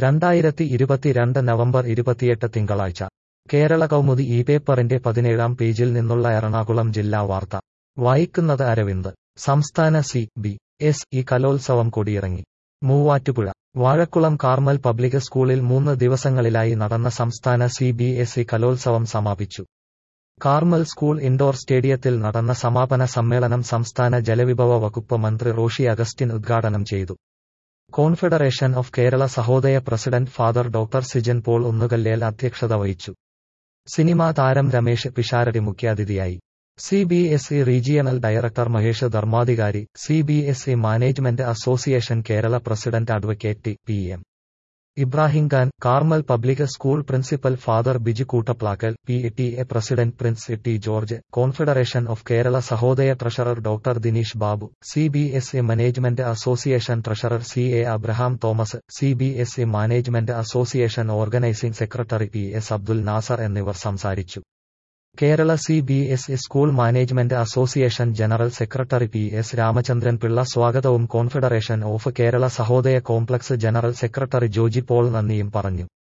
രണ്ടായിരത്തി ഇരുപത്തിരണ്ട് നവംബർ ഇരുപത്തിയെട്ട് തിങ്കളാഴ്ച കേരള കൗമുദി ഈ പേപ്പറിന്റെ പതിനേഴാം പേജിൽ നിന്നുള്ള എറണാകുളം ജില്ലാ വാർത്ത വായിക്കുന്നത് അരവിന്ദ് സംസ്ഥാന സി ബി എസ് ഇ കലോത്സവം കൊടിയിറങ്ങി മൂവാറ്റുപുഴ വാഴക്കുളം കാർമൽ പബ്ലിക് സ്കൂളിൽ മൂന്ന് ദിവസങ്ങളിലായി നടന്ന സംസ്ഥാന സി ബി എസ് ഇ കലോത്സവം സമാപിച്ചു കാർമൽ സ്കൂൾ ഇൻഡോർ സ്റ്റേഡിയത്തിൽ നടന്ന സമാപന സമ്മേളനം സംസ്ഥാന ജലവിഭവ വകുപ്പ് മന്ത്രി റോഷി അഗസ്റ്റിൻ ഉദ്ഘാടനം ചെയ്തു confederation of Kerala Sahodaya president father doctor Sijan Paul Onnukallel അധ്യക്ഷത വഹിച്ചു സിനിമാ താരം രമേശ് പിഷാരടി മുഖ്യാതിഥിയായി C B S E regional director Mahesh Dharmadhikari C B S E management association Kerala president advocate T P M Ibrahim Khan Carmel public school principal father Biju Koottaplackal P T A president Prince T George confederation of Kerala Sahodaya treasurer doctor Dineesh Babu C B S E management association treasurer C A Abraham Thomas C B S E management association organising secretary P S Abdul Nasar എന്നിവർ സംസാരിച്ചു Kerala C B S E school management association general secretary P S Ramachandran Pillai സ്വാഗതവും confederation of Kerala Sahodaya complex general secretary Joji Paul നന്ദിയും പറഞ്ഞു